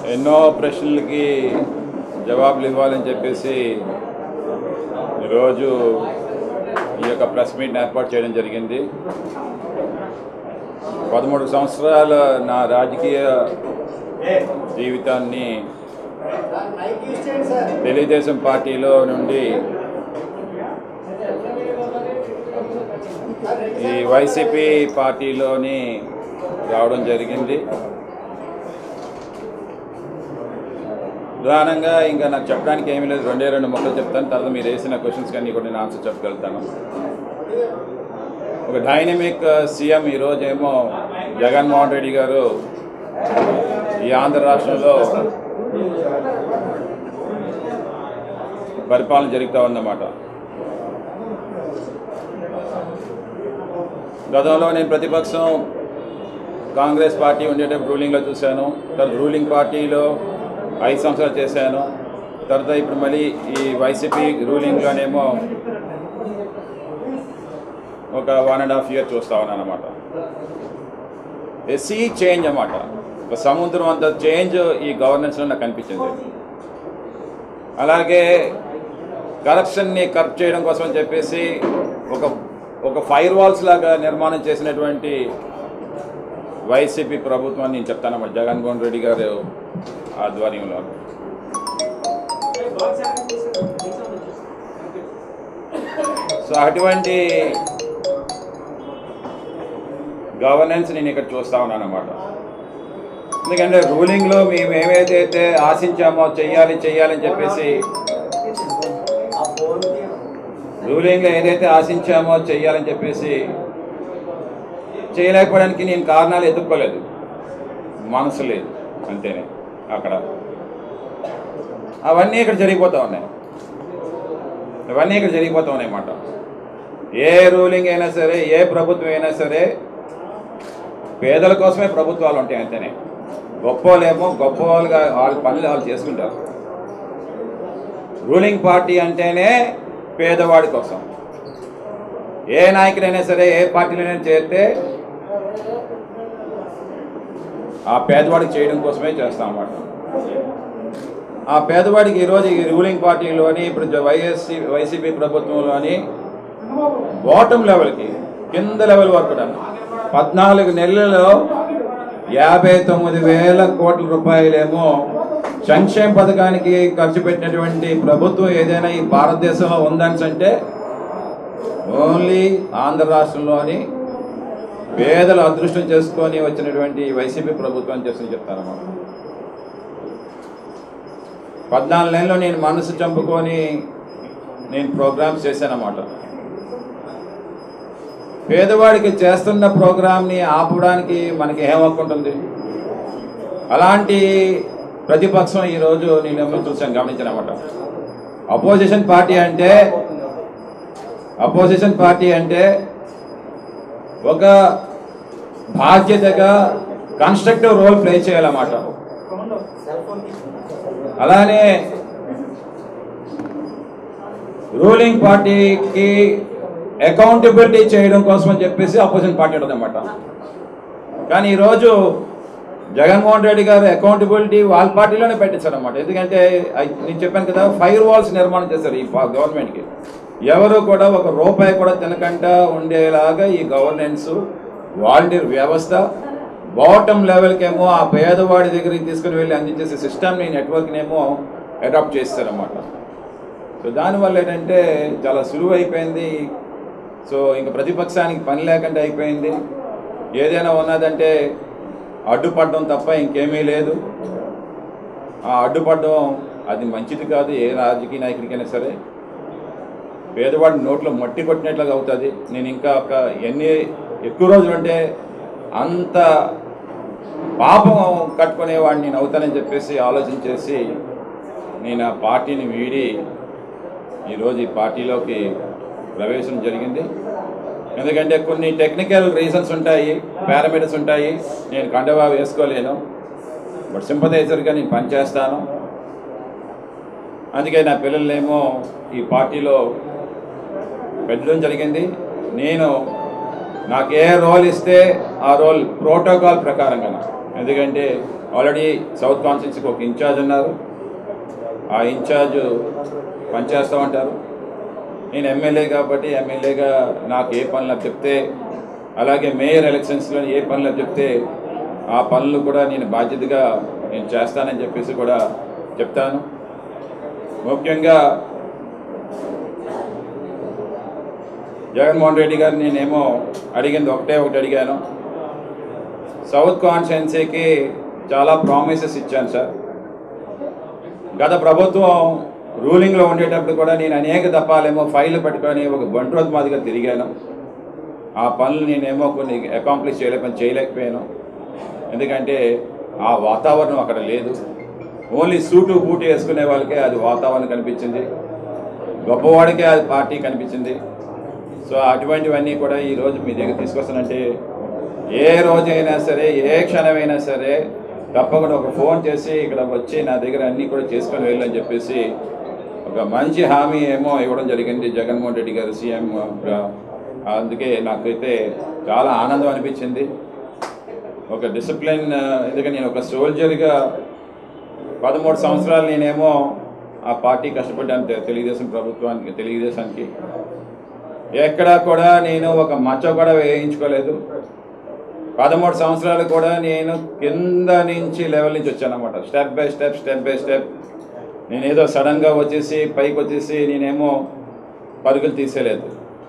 ఎన్నో ప్రశ్నలకి జవాబులు ఇవ్వాలని చెప్పేసి ఈరోజు ఈ యొక్క ప్రెస్ మీట్ని ఏర్పాటు చేయడం జరిగింది పదమూడు సంవత్సరాల నా రాజకీయ జీవితాన్ని తెలుగుదేశం పార్టీలో నుండి ఈ వైసీపీ పార్టీలోని రావడం జరిగింది ప్రధానంగా ఇంకా నాకు చెప్పడానికి ఏమీ లేదు రెండే రెండు మొక్కలు చెప్తాను తర్వాత మీరు వేసిన క్వశ్చన్స్ కానీ కూడా నేను ఆన్సర్ చెప్పగలుగుతాను ఒక డైనమిక్ సీఎం ఈరోజేమో జగన్మోహన్ రెడ్డి గారు ఈ ఆంధ్ర రాష్ట్రంలో పరిపాలన జరుగుతూ ఉందన్నమాట గతంలో నేను ప్రతిపక్షం కాంగ్రెస్ పార్టీ ఉండేటప్పుడు రూలింగ్లో చూశాను తర్వాత రూలింగ్ పార్టీలో ఐదు సంవత్సరాలు చేశాను తర్వాత ఇప్పుడు మళ్ళీ ఈ వైసీపీ రూలింగ్లోనేమో ఒక వన్ అండ్ హాఫ్ ఇయర్ చూస్తా ఉన్నాను అనమాట సీ చేంజ్ అన్నమాట ఒక సముద్రం అంత చేంజ్ ఈ గవర్నెన్స్లో నాకు కనిపించింది అలాగే కరప్షన్ని కరప్ట్ చేయడం కోసం అని చెప్పేసి ఒక ఒక ఫైర్ వాల్స్ లాగా నిర్మాణం చేసినటువంటి వైసీపీ ప్రభుత్వాన్ని నేను చెప్తానన్నమాట జగన్మోహన్ రెడ్డి గారు ఆధ్వర్యంలో సో అటువంటి గవర్నెన్స్ నేను ఇక్కడ చూస్తా ఉన్నాను అనమాట ఎందుకంటే రూలింగ్లో మేము ఏమైతే ఆశించామో చెయ్యాలి చెయ్యాలని చెప్పేసి రూలింగ్లో ఏదైతే ఆశించామో చెయ్యాలని చెప్పేసి చేయలేకపోవడానికి నేను కారణాలు ఎదుర్కోలేదు మనసు లేదు అంతేనే అక్కడ అవన్నీ ఇక్కడ జరిగిపోతూ ఉన్నాయి ఇవన్నీ ఇక్కడ జరిగిపోతూ ఉన్నాయి అన్నమాట ఏ రూలింగ్ అయినా సరే ఏ ప్రభుత్వం అయినా సరే పేదల కోసమే ప్రభుత్వాలు ఉంటాయి అంతేనే గొప్ప వాళ్ళేమో గొప్ప వాళ్ళుగా వాళ్ళ పనులు వాళ్ళు చేసుకుంటారు రూలింగ్ పార్టీ అంటేనే పేదవాడి కోసం ఏ నాయకుడైనా సరే ఏ పార్టీలైనా చేరితే ఆ పేదవాడికి చేయడం కోసమే చేస్తాం అన్నమాట ఆ పేదవాడికి ఈరోజు ఈ రూలింగ్ పార్టీలోని ఇప్పుడు జ- వైఎస్సీ వైసీపీ ప్రభుత్వంలోని బాటమ్ లెవెల్కి కింద లెవెల్ వరకు కూడా పద్నాలుగు నెలలలో యాభై తొమ్మిది వేల కోట్ల రూపాయలేమో సంక్షేమ పథకానికి ఖర్చు పెట్టినటువంటి ప్రభుత్వం ఏదైనా ఈ భారతదేశంలో ఉందని అంటే ఓన్లీ ఆంధ్ర రాష్ట్రంలోని పేదలు అదృష్టం చేసుకొని వచ్చినటువంటి వైసీపీ ప్రభుత్వం చేసి చెప్తారన్నమాట పద్నాలుగు నెలల్లో నేను మనసు చంపుకొని నేను ప్రోగ్రామ్స్ చేశానన్నమాట పేదవాడికి చేస్తున్న ప్రోగ్రామ్ని ఆపడానికి మనకి ఏం హక్కు ఉంటుంది అలాంటి ప్రతిపక్షం ఈరోజు నేను ఏమో చూసాను గమనించానమాట అపోజిషన్ పార్టీ అంటే అపోజిషన్ పార్టీ అంటే ఒక బాధ్యతగా కన్స్ట్రక్టివ్ రోల్ ప్లే చేయాలన్నమాట అలానే రూలింగ్ పార్టీకి అకౌంటబిలిటీ చేయడం కోసం అని చెప్పేసి అపోజిషన్ పార్టీ ఉంటుందన్నమాట కానీ ఈరోజు జగన్మోహన్ రెడ్డి గారు అకౌంటబిలిటీ వాళ్ళ పార్టీలోనే పెట్టించారన్నమాట ఎందుకంటే ఐ- నేను చెప్పాను కదా ఫైర్ వాల్స్ నిర్మాణం చేశారు ఈ పా- గవర్నమెంట్కి ఎవరు కూడా ఒక రూపాయి కూడా తినకుండా ఉండేలాగా ఈ గవర్నెన్స్ వాలంటీర్ వ్యవస్థ బాటమ్ లెవెల్కేమో ఆ పేదవాడి దగ్గరికి తీసుకుని వెళ్ళి అందించేసే సిస్టమ్ని నెట్వర్క్నేమో అడాప్ట్ చేస్తారన్నమాట సో దానివల్ల ఏంటంటే చాలా సులువు అయిపోయింది సో ఇంకా ప్రతిపక్షానికి పని లేకుండా అయిపోయింది ఏదైనా ఉన్నదంటే అడ్డుపడడం తప్ప ఇంకేమీ లేదు ఆ అడ్డుపడడం అది మంచిది కాదు ఏ రాజకీయ నాయకుడికైనా సరే పేదవాడి నోట్లో మట్టి కొట్టినట్లుగా అవుతుంది నేను ఇంకా ఒక ఎన్ని ఎక్కువ రోజులు ఉంటే అంత పాపం కట్టుకునేవాడిని నేను అవుతానని చెప్పేసి ఆలోచన చేసి నేను ఆ పార్టీని వీడి ఈరోజు ఈ పార్టీలోకి ప్రవేశం జరిగింది ఎందుకంటే కొన్ని టెక్నికల్ రీజన్స్ ఉంటాయి పారామీటర్స్ ఉంటాయి నేను కండవా వేసుకోలేను బట్ సింపథైజర్గా నేను పనిచేస్తాను అందుకే నా పిల్లల్నేమో ఈ పార్టీలో పెట్టడం జరిగింది నేను నాకు ఏ రోల్ ఇస్తే ఆ రోల్ ప్రోటోకాల్ ప్రకారంగా ఎందుకంటే ఆల్రెడీ సౌత్ కాన్స్టిట్యూన్సీకి ఒక ఇన్ఛార్జ్ ఉన్నారు ఆ ఇన్ఛార్జ్ పనిచేస్తామంటారు నేను ఎమ్మెల్యే కాబట్టి ఎమ్మెల్యేగా నాకు ఏ పనులు చెప్తే అలాగే మేయర్ ఎలక్షన్స్లో ఏ పనులు చెప్తే ఆ పనులు కూడా నేను బాధ్యతగా నేను చేస్తానని చెప్పేసి కూడా చెప్తాను ముఖ్యంగా జగన్మోహన్ రెడ్డి గారు నేనేమో అడిగింది ఒకటే ఒకటి అడిగాను సౌత్ కాన్స్టిట్యున్సీకి చాలా ప్రామిసెస్ ఇచ్చాను సార్ గత ప్రభుత్వం రూలింగ్లో ఉండేటప్పుడు కూడా నేను అనేక దఫాలేమో ఫైల్ పట్టుకొని ఒక బంట్రోజ్ మాదిగా తిరిగాను ఆ పనులు నేనేమో కొన్ని అకాంప్లిష్ చేయలే పని చేయలేకపోయాను ఎందుకంటే ఆ వాతావరణం అక్కడ లేదు ఓన్లీ సూటు బూటు వేసుకునే వాళ్ళకే అది వాతావరణం కనిపించింది గొప్పవాడికే అది పార్టీ కనిపించింది సో అటువంటివన్నీ కూడా ఈరోజు మీ దగ్గర తీసుకొస్తానంటే ఏ రోజైనా సరే ఏ క్షణమైనా సరే తప్పకుండా ఒక ఫోన్ చేసి ఇక్కడ వచ్చి నా దగ్గర అన్నీ కూడా చేసుకొని వెళ్ళని చెప్పేసి ఒక మంచి హామీ ఏమో ఇవ్వడం జరిగింది జగన్మోహన్ రెడ్డి గారు సీఎం గా. అందుకే నాకైతే చాలా ఆనందం అనిపించింది ఒక డిసిప్లిన్ ఎందుకంటే నేను ఒక సోల్జర్గా పదమూడు సంవత్సరాలు నేనేమో ఆ పార్టీ కష్టపడ్డాను తె- తెలుగుదేశం ప్రభుత్వానికి తెలుగుదేశానికి ఎక్కడా కూడా నేను ఒక మచ్చ కూడా వేయించుకోలేదు పదమూడు సంవత్సరాలు కూడా నేను కింద నుంచి లెవెల్ నుంచి వచ్చాను అనమాట step by step step by step నేనేదో సడన్గా వచ్చేసి పైకి వచ్చేసి నేనేమో పరుగులు తీసేయలేదు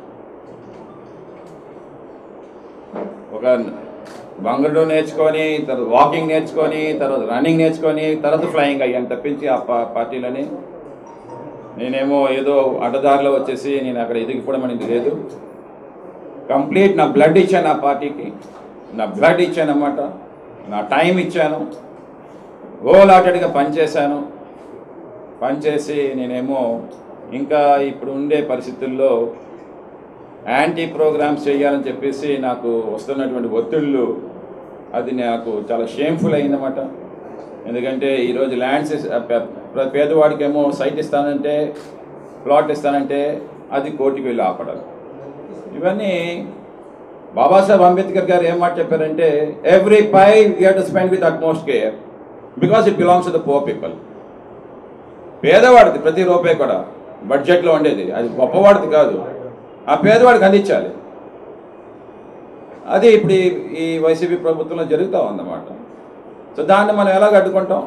ఒక బంగుడు నేర్చుకొని తర్వాత వాకింగ్ నేర్చుకొని తర్వాత రన్నింగ్ నేర్చుకొని తర్వాత ఫ్లయింగ్ అయ్యాను తప్పించి ఆ పా పార్టీలని నేనేమో ఏదో అడ్డదారిలో వచ్చేసి నేను అక్కడ ఎదిగిపోవడం అనేది లేదు కంప్లీట్ నా బ్లడ్ ఇచ్చాను నా పార్టీకి నా బ్లడ్ ఇచ్చాను అన్నమాట నా టైం ఇచ్చాను గోలాటెడ్గా పనిచేశాను పనిచేసి నేనేమో ఇంకా ఇప్పుడు ఉండే పరిస్థితుల్లో యాంటీ ప్రోగ్రామ్స్ చేయాలని చెప్పేసి నాకు వస్తున్నటువంటి ఒత్తిళ్ళు అది నాకు చాలా షేమ్ఫుల్ అయిందన్నమాట ఎందుకంటే ఈరోజు ల్యాండ్స్ పేదవాడికేమో సైట్ ఇస్తానంటే ప్లాట్ ఇస్తానంటే అది కోర్టుకి వెళ్ళి ఆపడాలి ఇవన్నీ బాబాసాహెబ్ అంబేద్కర్ గారు ఏం మాట చెప్పారంటే every pie you have to spend with utmost care because it belongs to the poor people పేదవాడిది ప్రతి రూపాయి కూడా బడ్జెట్లో ఉండేది అది గొప్పవాడిది కాదు ఆ పేదవాడికి అందించాలి అది ఇప్పుడు ఈ- ఈ వైసీపీ ప్రభుత్వంలో జరుగుతూ ఉందన్నమాట సో దాన్ని మనం ఎలా అడ్డుకుంటాం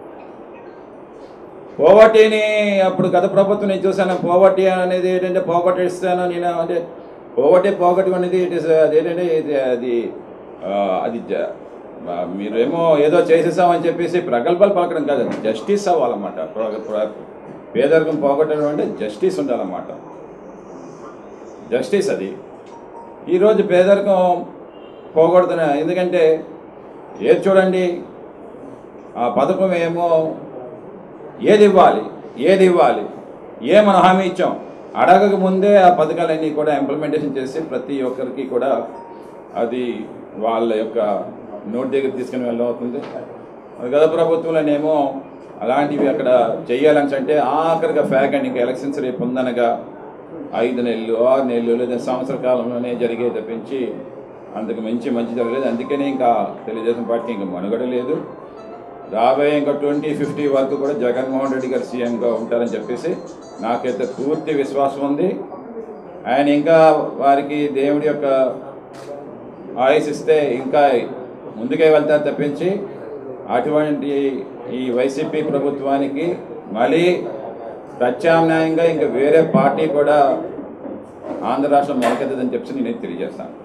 పోవర్టీని అప్పుడు గత ప్రభుత్వం నేను చూసాను పోవర్టీ అనేది ఏంటంటే పోగొట్టి ఇస్తాను నేను అంటే పోవర్టీ పోగొట్టి అనేది ఇట్ ఇస్ అదేంటంటే ఇది అది ఆ, అది జ- ఆ, మీరేమో ఏదో చేసేసామని చెప్పేసి ప్రగల్భాలు పలకడం కాదు జస్టిస్ అవ్వాలన్నమాట ప్ర- ప్ర- పేదరికం పోగొట్టడం అంటే జస్టిస్ ఉండాలన్నమాట జస్టిస్ అది ఈరోజు పేదరికం పోగొడుతున్న ఎందుకంటే ఏది చూడండి ఆ పథకం ఏమో ఏది ఇవ్వాలి ఏది ఇవ్వాలి ఏ మనం హామీ ఇచ్చాం అడగక ముందే ఆ పథకాలన్నీ కూడా ఇంప్లిమెంటేషన్ చేసి ప్రతి ఒక్కరికి కూడా అది వాళ్ళ యొక్క నోటి దగ్గర తీసుకుని వెళ్ళవుతుంది అది గత ప్రభుత్వంలోనేమో అలాంటివి అక్కడ చేయాలని అంటే ఆఖరిగా ఫ్యాక్ అండ్ ఇంకా ఎలక్షన్స్ రేపు ఉందనగా ఐదు నెలలు ఆరు నెలలు లేదా సంవత్సర కాలంలోనే జరిగే తప్పించి అంతకు మించి మంచి జరగలేదు అందుకనే ఇంకా తెలుగుదేశం పార్టీ ఇంకా మనుగడ లేదు రాబోయే ఇంకా ట్వంటీ ఫిఫ్టీ వరకు కూడా జగన్మోహన్ రెడ్డి గారు సీఎంగా ఉంటారని చెప్పేసి నాకైతే పూర్తి విశ్వాసం ఉంది ఆయన ఇంకా వారికి దేవుడి యొక్క ఆయుస్ ఇస్తే ఇంకా ముందుకే వెళ్తారు తప్పించి అటువంటి ఈ వైసీపీ ప్రభుత్వానికి మళ్ళీ ప్రత్యామ్నాయంగా ఇంకా వేరే పార్టీ కూడా ఆంధ్ర రాష్ట్రం మొలకెత్తదని చెప్పి నేను తెలియజేస్తాను